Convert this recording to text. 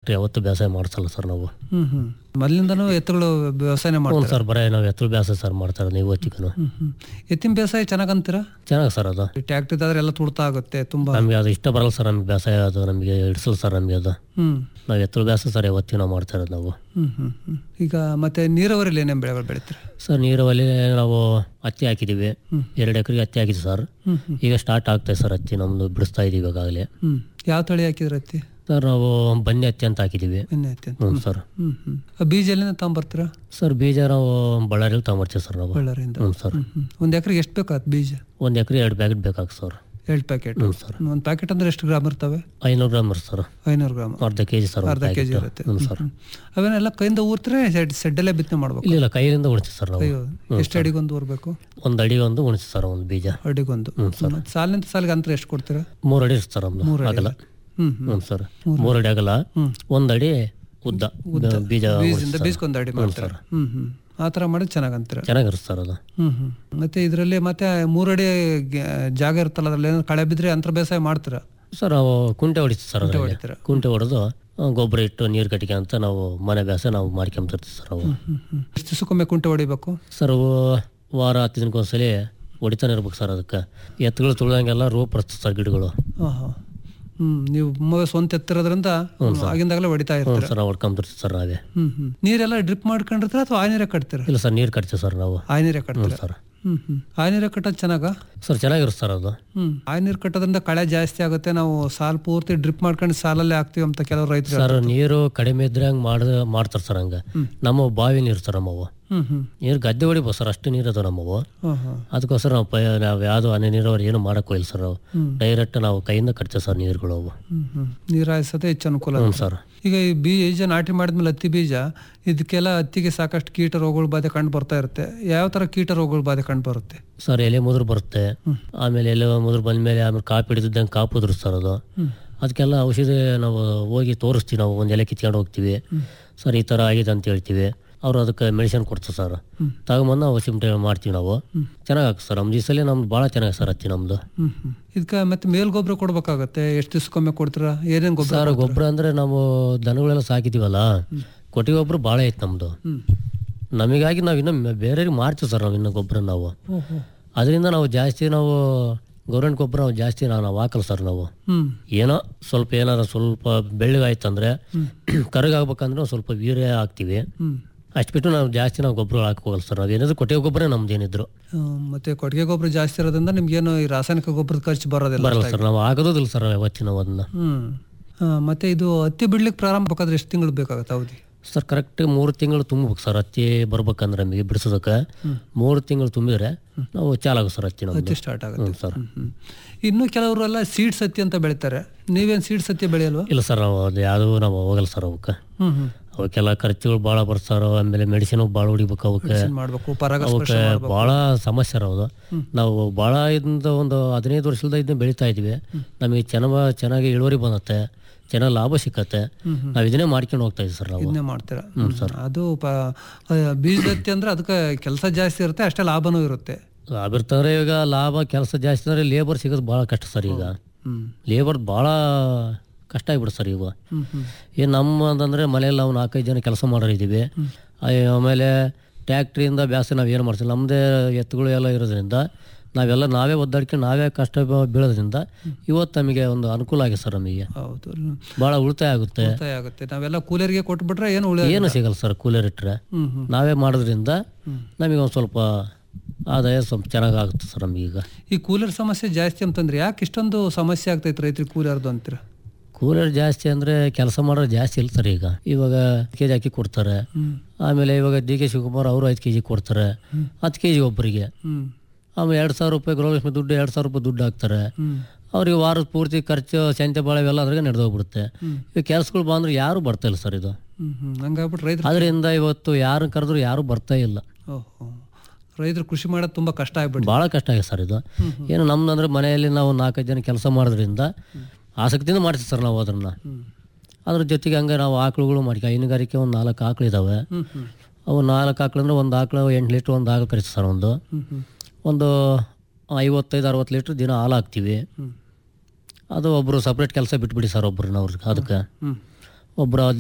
ಬಿಟ್ಟರೆ ಯಾವತ್ತೂ ಬೇಸಾಯ ಮಾಡಿಸಲ್ಲ ಸರ್ ನಾವು ಹ್ಮ್ ಹ್ಮ್ ಮೊದಲಿಂದನೂ ಎತ್ತುಗಳು ವ್ಯವಸಾಯನೇ ಹ್ಞೂ ಮಾಡ್ತಾರೆ ಸರ್ ಬರೀ ನಾವು ಎತ್ತಲು ಬೇಸಾಯ ಸರ್ ಮಾಡ್ತಾರೆ ನೀವು ಚಿಕನು ಹ್ಮ್ ಹ್ಮ್ ಎತ್ತಿನ ಬೇಸಾಯ ಚೆನ್ನಾಗಂತೀರಾ ಚೆನ್ನಾಗಿ ಸರ್ ಅದು ಟ್ಯಾಕ್ಟ್ರಿ ಇದಾದ್ರೆ ಎಲ್ಲ ತುಡ್ತಾ ಆಗುತ್ತೆ ತುಂಬಾ ನಮಗೆ ಅದು ಇಷ್ಟ ಬರಲ್ಲ ಸರ್ ನಮಗೆ ಬೇಸಾಯ ಅದು ನಮಗೆ ಹಿಡಿಸಲ್ಲ ಸರ್ ನಮಗೆ ಅದು ಹ್ಮ್ ನಾವು ಎತ್ತಲು ಬೇಸಾಯ ಸರ್ ಯಾವತ್ತಿಗೂ ನಾವು ಮಾಡ್ತಾ ಇರೋದು ನಾವು ಹ್ಮ್ ಹ್ಮ್ ಹ್ಮ್ ಈಗ ಮತ್ತೆ ನೀರಾವರಿಲಿ ಏನೇನು ಬೆಳೆಗಳು ಬೆಳಿತೀರಾ ಸರ್ ನೀರಲ್ಲಿ ನಾವು ಹತ್ತಿ ಹಾಕಿದ್ದೀವಿ ಎರಡು ಎಕರೆಗೆ ಹತ್ತಿ ಹಾಕಿದ್ವಿ ಸರ್ ಹ್ಮ್ ಹ್ಮ್ ಈಗ ಸ್ಟಾರ್ಟ್ ಆಗ್ತಾ ಇದೆ ಸರ್ ಹತ್ತಿ ನಮ್ಮದು ಬಿಡಿಸ್ತಾ ಇದೀವಿ ಈಗಾಗಲೇ ಹ್ಮ್ ಯಾವ ತಳಿ ಹಾಕಿದ್ರ ಹತ್ತಿ ಸರ್ ನಾವು ಬನ್ನಿ ಹತ್ತಿ ಅಂತ ಹಾಕಿದ್ದೀವಿ ಎಣ್ಣೆ ಹತ್ತಿ ಅಂತ ಹ್ಞೂ ಸರ್ ಹ್ಮ್ ಹ್ಮ್ ಆ ಬೀಜ ಎಲ್ಲಿಂದ ತಗೊಂಬರ್ತೀರಾ ಸರ್ ಬೀಜ ನಾವು ಬಳ್ಳಾರಿಯಲ್ಲಿ ತಗೊಂಬರ್ತೀವಿ ಸರ್ ನಾವು ಬಳ್ಳಾರಿಯಿಂದ ಹ್ಞೂ ಸರ್ ಹ್ಮ್ ಹ್ಮ್ ಒಂದ್ ಎಕರೆಗೆ ಎಷ್ಟು ಬೇಕಾಗತ್ತೆ ಬೀಜ ಒಂದು ಎಕರೆ ಎರಡು ಪ್ಯಾಕೆಟ್ ಬೇಕಾಗ್ತದೆ ಸರ್ ಎರಡು ಪ್ಯಾಕೆಟ್ ಹ್ಞೂ ಸರ್ ಒಂದು ಪ್ಯಾಕೆಟ್ ಅಂದ್ರೆ ಎಷ್ಟು ಗ್ರಾಮ್ ಇರ್ತವೆ ಐನೂರು ಗ್ರಾಮ್ ಇರುತ್ತೆ ಸರ್ ಐನೂರು ಗ್ರಾಮ್ ಅರ್ಧ ಕೆ ಜಿ ಸರ್ ಒಂದು ಅರ್ಧ ಕೆ ಜಿ ಪ್ಯಾಕೆಟ್ ಇರುತ್ತೆ ಹ್ಞೂ ಸರ್ ಅವೇನೆಲ್ಲ ಕೈಯಿಂದ ಊರ್ತಾರೆ ಸೆಡ್ ಸೆಡ್ಡಲ್ಲೇ ಬಿತ್ತನೆ ಮಾಡ್ಬೇಕು ಇಲ್ಲ ಇಲ್ಲ ಕೈಯಿಂದ ಉಣಿಸ್ತೀವಿ ಸರ್ ನಾವು ಅಯ್ಯೋ ಎಷ್ಟು ಅಡಿಗೊಂದು ಊರ್ಬೇಕು ಒಂದು ಅಡಿ ಒಂದು ಉಣಿಸ್ತೀವಿ ಸರ್ ಒಂದು ಬೀಜ ಅಡಿಗೊಂದು ಹ್ಞೂ ಸರ್ ಮತ್ತೆ ಸಾಲಿನಿಂದ ಸಾಲಿಗೆ ಅಂತರ ಎಷ್ಟು ಕೊಡ್ತೀರಾ ಮೂರು ಅಡಿ ಇರುತ್ತೆ ಸರ್ ನಮ್ದು ಆಗಲ್ಲ ಹ್ಮ್ ಹ್ಮ್ ಹ್ಞೂ ಸರ್ ಮೂರು ಅಡಿ ಆಗಲ್ಲ ಒಂದು ಅಡಿ ಉದ್ದ ಬೀಜ ಬೀಜದಿಂದ ಬೀಸ್ಕೊಂದು ಅಡಿ ಮಾಡ್ತೀರಾ ಹ್ಮ್ ಹ್ಮ್ ಆ ಥರ ಮಾಡಿದ್ರೆ ಚೆನ್ನಾಗಂತೀರ ಚೆನ್ನಾಗಿರುತ್ತೆ ಸರ್ ಅದು ಹ್ಮ್ ಹ್ಮ್ ಮತ್ತೆ ಇದರಲ್ಲಿ ಮತ್ತೆ ಮೂರಡಿ ಗ- ಜಾಗ ಇರುತ್ತಲ್ಲ ಅದ್ರಲ್ಲಿ ಏನಾದ್ರು ಕಳೆ ಬಿದ್ರೆ ಅಂತರ ಬೇಸಾಯ ಮಾಡ್ತೀರಾ ಸರ್ ನಾವು ಕುಂಟೆ ಹೊಡಿತೀವಿ ಸರ್ ಅದರಲ್ಲಿ ಹೊಡಿತೀರಾ ಕುಂಟೆ ಹೊಡೆದು ಆ, ಗೊಬ್ಬರ ಇಟ್ಟು ನೀರು ಕಟ್ಟಿಗೆ ಅಂತ ನಾವು ಮನೆ ಬೇಸ ನಾವು ಮಾಡ್ಕೊಂತಿರ್ತೀವಿ ಸರ್ ನಾವು ಹ್ಮ್ ಹ್ಮ್ ಎಷ್ಟು ದಿವಸಕ್ಕೊಮ್ಮೆ ಕುಂಟೆ ಹೊಡಿಬೇಕು ಸರ್ ಅವು ವಾರ ಹತ್ತು ದಿನಕ್ಕೊಂದ್ಸಲಿ ಹೊಡಿತಾನೆ ಇರ್ಬೇಕು ಸರ್ ಅದಕ್ಕೆ ಎತ್ತುಗಳು ತುಳಿದಂಗೆಲ್ಲ ರೋಪ್ ಬರ್ತದೆ ಸರ್ ಗಿಡಗಳು ಹಾಂ ಹಾಂ ಹ್ಮ್ ನೀವು ಮ- ಸ್ವಂತ ಎತ್ತಿರೋದ್ರಿಂದ ಆಗಿಂದಾಗಲೇ ಹೊಡಿತಾ ಹ್ಞೂ ಇರ್ತೀರ ಸರ್ ನಾವು ಹೊಡ್ಕೊಂತಿರ್ತೀವಿ ಸರ್ ನಾವೇ ಹ್ಮ್ ಹ್ಮ್ ನೀರೆಲ್ಲ ಡ್ರಿಪ್ ಮಾಡ್ಕೊಂಡಿರ್ತೀರ ಅಥವಾ ಆಯ್ ನೀರೇ ಕಟ್ತೀರ ಇಲ್ಲ ಸರ್ ನೀರು ಕಟ್ತೀವಿ ಸರ್ ನಾವು ಆಯ್ ನೀರೇ ಹ್ಞೂ ಕಟ್ತೀರ ಸರ್ ಹ್ಮ್ ಹ್ಮ್ ಆಯ್ ನೀರೇ ಕಟ್ಟೋದು ಚೆನ್ನಾಗ ಸರ್ ಚೆನ್ನಾಗಿರುತ್ತೆ ಸರ್ ಅದು ಹ್ಮ್ ಆಯ್ ನೀರು ಕಟ್ಟೋದ್ರಿಂದ ಕಳೆ ಜಾಸ್ತಿ ಆಗುತ್ತೆ ನಾವು ಸಾಲ್ ಪೂರ್ತಿ ಡ್ರಿಪ್ ಮಾಡ್ಕೊಂಡು ಸಾಲಲ್ಲೇ ಹಾಕ್ತೀವಿ ಅಂತ ಕೆಲವು ರೈತರು ಸರ್ ನೀರು ಕಡಿಮೆ ಇದ್ರೆ ಹಂಗೆ ಮಾಡ ಮಾಡ್ತಾರೆ ಸರ್ ಹಂಗೆ ನಮ್ಮ ಬಾವಿ ನೀರು ಸರ್ ನಮ್ಮವು ಹ್ಮ್ ಹ್ಮ್ ನೀರು ಗದ್ದೆ ಹೊಡಿಬೋದು ಸರ್ ಅಷ್ಟು ನೀರು ಅದಾವ ನಮ್ಮವು ಹಾಂ ಹಾಂ ಅದಕ್ಕೋಸ್ಕರ ನಾವು ಪ ನಾವು ಯಾವುದು ಹನಿ ನೀರಾವರಿ ಏನು ಮಾಡಕ್ಕೆ ಹೋಗಿಲ್ಲ ಸರ್ ನಾವು ಡೈರೆಕ್ಟ್ ನಾವು ಕೈಯಿಂದ ಕಟ್ತೇವೆ ಸರ್ ನೀರುಗಳು ಅವು ಹ್ಮ್ ಹ್ಮ್ ನೀರು ಹಾಯಿಸೋದೇ ಹೆಚ್ಚು ಅನುಕೂಲ ಹ್ಞೂ ಸರ್ ಈಗ ಈ ಬೀಜ ನಾಟಿ ಮಾಡಿದ್ಮೇಲೆ ಹತ್ತಿ ಬೀಜ ಇದಕ್ಕೆಲ್ಲ ಹತ್ತಿಗೆ ಸಾಕಷ್ಟು ಕೀಟ ರೋಗಗಳ ಬಾಧೆ ಕಂಡು ಬರ್ತಾ ಇರುತ್ತೆ ಯಾವ ಥರ ಕೀಟ ರೋಗಗಳ ಬಾಧೆ ಕಂಡು ಬರುತ್ತೆ ಸರ್ ಎಲೆ ಮುದುರು ಬರುತ್ತೆ ಆಮೇಲೆ ಎಲೆ ಮುದುರು ಬಂದಮೇಲೆ ಆಮೇಲೆ ಕಾಪು ಹಿಡಿದಿದ್ದಂಗೆ ಕಾಪು ಉದುರು ಸರ್ ಅದು ಅದಕ್ಕೆಲ್ಲ ಔಷಧಿ ನಾವು ಹೋಗಿ ತೋರಿಸ್ತೀವಿ ನಾವು ಒಂದು ಎಲೆ ಕಿತ್ಕೊಂಡು ಹೋಗ್ತೀವಿ ಸರ್ ಈ ಥರ ಆಗಿದೆ ಅಂತ ಹೇಳ್ತೀವಿ ಅವರು ಅದಕ್ಕೆ ಮೆಡಿಸಿನ್ ಕೊಡ್ತಾರೆ ಸರ್ ತಗೊಂಬಂದು ನಾವು ಸಿಮ್ಟೆ ಮಾಡ್ತೀವಿ ನಾವು ಚೆನ್ನಾಗಾಗ್ತದೆ ಸರ್ ನಮ್ದು ಈ ಸಲ ನಮ್ದು ಭಾಳ ಚೆನ್ನಾಗಿ ಸರ್ ಹತ್ತಿ ನಮ್ಮದು ಹ್ಮ್ ಹ್ಮ್ ಇದಕ್ಕೆ ಮತ್ತೆ ಮೇಲ್ ಗೊಬ್ಬರ ಕೊಡ್ಬೇಕಾಗತ್ತೆ ಎಷ್ಟು ದಿವ್ಸಕ್ಕೊಮ್ಮೆ ಕೊಡ್ತೀರಾ ಏನೇನು ಗೊಬ್ಬರ ಸರ್ ಗೊಬ್ಬರ ಅಂದರೆ ನಾವು ದನಗಳೆಲ್ಲ ಸಾಕಿದ್ದೀವಲ್ಲ ಕೊಟ್ಟಿಗೆ ಗೊಬ್ಬರ ಭಾಳ ಐತೆ ನಮ್ಮದು ಹ್ಮ್ ನಮಗಾಗಿ ನಾವು ಇನ್ನೂ ಬೇರೆಯವ್ರಿಗೆ ಮಾರ್ತೀವಿ ಸರ್ ನಾವು ಇನ್ನೂ ಗೊಬ್ಬರ ನಾವು ಅದರಿಂದ ನಾವು ಜಾಸ್ತಿ ನಾವು ಗೌರ್ಮೆಂಟ್ ಗೊಬ್ಬರ ನಾವು ಜಾಸ್ತಿ ನಾವು ನಾವು ಹಾಕಲ್ಲ ಸರ್ ನಾವು ಹ್ಮ್ ಏನೋ ಸ್ವಲ್ಪ ಏನಾರ ಸ್ವಲ್ಪ ಬೆಳ್ಳಗಾಯ್ತಂದ್ರೆ ಕರಗಾಗ್ಬೇಕಂದ್ರೆ ಒಂದು ಸ್ವಲ್ಪ ವೀರ್ಯ ಹಾಕ್ತೀವಿ ಹ್ಮ್ ಅಷ್ಟು ಬಿಟ್ಟು ನಾವು ಜಾಸ್ತಿ ನಾವು ಗೊಬ್ಬರ ಹಾಕಿ ಹೋಗಲ್ಲ ಸರ್ ನಾವು ಏನಾದ್ರು ಕೊಟ್ಟಿಗೆ ಗೊಬ್ಬರ ನಮ್ದು ಏನಿದ್ರು ಆ, ಮತ್ತೆ ಕೊಟ್ಟಿಗೆ ಗೊಬ್ಬರ ಜಾಸ್ತಿ ಇರೋದ್ರಿಂದ ನಿಮ್ಗೇನು ಈ ರಾಸಾಯನಿಕ ಗೊಬ್ಬರದ ಖರ್ಚು ಬರೋದಿಲ್ಲ ಬರಲ್ಲ ಸರ್ ನಾವು ಆಗೋದಿಲ್ಲ ಸರ್ ಯಾವತ್ತಿನ ನಾವು ಅದನ್ನ ಹ್ಮ್ ಆ, ಮತ್ತೆ ಇದು ಹತ್ತಿ ಬಿಡ್ಲಿಕ್ಕೆ ಪ್ರಾರಂಭ ಬೇಕಾದ್ರೆ ಎಷ್ಟು ತಿಂಗಳು ಬೇಕಾಗತ್ತೆ ಅವಧಿ ಸರ್ ಕರೆಕ್ಟ್ ಮೂರು ತಿಂಗಳು ತುಂಬಬೇಕು ಸರ್ ಹತ್ತಿ ಬರ್ಬೇಕಂದ್ರೆ ನಮಗೆ ಬಿಡಿಸೋದಕ್ಕೆ ಮೂರು ತಿಂಗಳು ತುಂಬಿದ್ರೆ ನಾವು ಚಾಲಾಗ ಸರ್ ಹತ್ತಿ ನಮ್ದು ಹತ್ತಿ ಸ್ಟಾರ್ಟ್ ಆಗುತ್ತೆ ಹ್ಞೂ ಸರ್ ಹ್ಮ್, ಹ್ಮ್. ಇನ್ನು ಕೆಲವರೆಲ್ಲ ಸೀಡ್ಸ್ ಹತ್ತಿ ಅಂತ ಬೆಳಿತಾರೆ ನೀವೇನು ಸೀಡ್ಸ್ ಹತ್ತಿ ಬೆಳೆಯಲ್ವಾ ಇಲ್ಲ ಸರ್ ನಾವು ಅದು ಯಾವುದೂ ನಾವು ಹೋಗಲ್ಲ ಸರ್ ಅವಕ್ಕೆ ಹ್ಮ್ ಹ್ಮ್ ಅವಕ್ಕೆಲ್ಲ ಖರ್ಚುಗಳು ಭಾಳ ಬರ್ತಾರ ಆಮೇಲೆ ಮೆಡಿಸಿನ್ ಭಾಳ ಹೊಡಿಬೇಕು ಅವಕ್ಕೆ ಏನ್ ಮಾಡ್ಬೇಕು ಪರಾಗ ಅವಕ್ಕೆ ಭಾಳ ಸಮಸ್ಯೆ ಅದಾವ ನಾವು ಭಾಳ ಇದರಿಂದ ಒಂದು ಹದಿನೈದು ವರ್ಷದಿಂದ ಇದನ್ನ ಬೆಳಿತಾ ಇದ್ವಿ ನಮಗೆ ಚೆನ್ನಾಗ ಚೆನ್ನಾಗಿ ಇಳುವರಿ ಬಂದತ್ತೆ ಚೆನ್ನಾಗಿ ಲಾಭ ಸಿಕ್ಕತ್ತೆ ನಾವು ಇದನ್ನೇ ಮಾಡ್ಕೊಂಡು ಹೋಗ್ತಾ ಇದ್ವಿ ಸರ್ ನಾವು ಇದನ್ನೇ ಮಾಡ್ತೀರಾ ಅದು ಪ ಆ, ಬೀಜದ ಹತ್ತಿ ಅಂದ್ರೆ ಅದಕ್ಕೆ ಕೆಲಸ ಜಾಸ್ತಿ ಇರುತ್ತೆ ಅಷ್ಟೇ ಲಾಭನೂ ಇರುತ್ತೆ ಲಾಭ ಇರ್ತಂದ್ರೆ ಈಗ ಲಾಭ ಕೆಲಸ ಜಾಸ್ತಿ ಅಂದ್ರೆ ಲೇಬರ್ ಸಿಗೋದು ಭಾಳ ಕಷ್ಟ ಸರ್ ಈಗ ಹ್ಮ್ ಲೇಬರ್ ಭಾಳ ಕಷ್ಟ ಆಗ್ಬಿಡುತ್ತೆ ಸರ್ ಈಗ ಹ್ಮ್ ಹ್ಮ್ ಏನು ನಮ್ಮ ಅಂತಂದರೆ ಮನೆಯಲ್ಲಿ ನಾವು ನಾಲ್ಕೈದು ಜನ ಕೆಲಸ ಮಾಡೋರಿದ್ದೀವಿ ಆಮೇಲೆ ಟ್ಯಾಕ್ಟ್ರಿಯಿಂದ ಬ್ಯಾಸ ನಾವು ಏನು ಮಾಡ್ತೀವಿ ನಮ್ಮದೇ ಎತ್ತುಗಳು ಎಲ್ಲ ಇರೋದ್ರಿಂದ ನಾವೆಲ್ಲ ನಾವೇ ಒದ್ದಾಡ್ಕೊಂಡು ನಾವೇ ಕಷ್ಟ ಬ- ಬೀಳೋದ್ರಿಂದ ಇವತ್ತು ನಮಗೆ ಒಂದು ಅನುಕೂಲ ಆಗಿದೆ ಸರ್ ನಮಗೆ ಹೌದು ಭಾಳ ಉಳಿತಾಯ ಆಗುತ್ತೆ ಉಳಿತಾಯ ಆಗುತ್ತೆ ನಾವೆಲ್ಲ ಕೂಲರ್ಗೆ ಕೊಟ್ಬಿಟ್ರೆ ಏನು ಉಳಿ ಏನು ಸಿಗಲ್ಲ ಸರ್ ಕೂಲರ್ ಇಟ್ಟರೆ ಹ್ಮ್ ಹ್ಮ್ ನಾವೇ ಮಾಡೋದ್ರಿಂದ ನಮಗೆ ಒಂದು ಸ್ವಲ್ಪ ಆದಾಯ ಸ್ವಲ್ಪ ಚೆನ್ನಾಗಿ ಆಗುತ್ತೆ ಸರ್ ನಮಗೀಗ ಈ ಕೂಲರ್ ಸಮಸ್ಯೆ ಜಾಸ್ತಿ ಅಂತಂದ್ರೆ ಯಾಕೆ ಇಷ್ಟೊಂದು ಸಮಸ್ಯೆ ಆಗ್ತೈತೆ ರೈತರಿಗೆ ಕೂಲರ್ದು ಅಂತೀರಾ ಕೂಲರ್ ಜಾಸ್ತಿ ಅಂದರೆ ಕೆಲಸ ಮಾಡೋರು ಜಾಸ್ತಿ ಇಲ್ಲ ಸರ್ ಈಗ ಇವಾಗ ಕೆ ಜಿ ಅಕ್ಕಿ ಕೊಡ್ತಾರೆ ಹ್ಮ್ ಆಮೇಲೆ ಇವಾಗ ಡಿ ಕೆ ಶಿವಕುಮಾರ್ ಅವರು ಐದು ಕೆ ಜಿ ಕೊಡ್ತಾರೆ ಹತ್ತು ಕೆ ಜಿ ಒಬ್ಬರಿಗೆ ಹ್ಮ್ ಆಮೇಲೆ ಎರಡು ಸಾವಿರ ರೂಪಾಯಿ ಗೃಹಲಕ್ಷ್ಮಿ ದುಡ್ಡು ಎರಡು ಸಾವಿರ ರೂಪಾಯಿ ದುಡ್ಡು ಹಾಕ್ತಾರೆ ಹ್ಮ್ ಅವ್ರಿಗೆ ವಾರದ ಪೂರ್ತಿ ಖರ್ಚು ಸಂತೆ ಬಾಳೆ ಎಲ್ಲ ಅದ್ರಾಗೆ ನಡೆದೋಗ್ಬಿಡುತ್ತೆ ಈ ಕೆಲಸಗಳು ಬಂದ್ರೆ ಯಾರು ಬರ್ತಾ ಇಲ್ಲ ಸರ್ ಇದು ಹ್ಮ್ ಹ್ಮ್ ಹಂಗಾಗ್ಬಿಟ್ಟು ರೈತರು ಅದರಿಂದ ಇವತ್ತು ಯಾರು ಕರೆದ್ರು ಯಾರು ಬರ್ತಾ ಇಲ್ಲ ಓಹೋ ರೈತರು ಕೃಷಿ ಮಾಡೋದು ತುಂಬಾ ಕಷ್ಟ ಆಗ್ಬಿಟ್ಟು ಭಾಳ ಕಷ್ಟ ಆಗಿದೆ ಸರ್ ಇದು ಏನು ನಮ್ದು ಅಂದ್ರೆ ಮನೆಯಲ್ಲಿ ನಾವು ನಾಲ್ಕೈದು ಜನ ಕೆಲಸ ಮಾಡೋದ್ರಿಂದ ಆಸಕ್ತಿಯಿಂದ ಮಾಡ್ತೀವಿ ಸರ್ ನಾವು ಅದನ್ನು ಹ್ಮ್ ಅದ್ರ ಜೊತೆಗೆ ಹಂಗೆ ನಾವು ಆಕಳುಗಳು ಮಾಡಿ ಹೈನುಗಾರಿಕೆ ಒಂದು ನಾಲ್ಕು ಆಕಳು ಇದ್ದಾವೆ ಹ್ಮ್ ಹ್ಮ್ ಅವು ನಾಲ್ಕು ಆಕಳು ಅಂದ್ರೆ ಒಂದು ಆಕಳು ಎಂಟು ಲೀಟ್ರ್ ಒಂದು ಆಕಳು ಕರಿತೀವಿ ಸರ್ ಒಂದು ಹ್ಮ್ ಹ್ಮ್ ಒಂದು ಐವತ್ತೈದು ಅರವತ್ತು ಲೀಟ್ರ್ ದಿನ ಹಾಲು ಹಾಕ್ತೀವಿ ಹ್ಮ್ ಅದು ಒಬ್ಬರು ಸಪ್ರೇಟ್ ಕೆಲಸ ಬಿಟ್ಬಿಡಿ ಸರ್ ಒಬ್ರು ಅವ್ರಿಗೆ ಅದಕ್ಕೆ ಹ್ಮ್ ಒಬ್ಬರು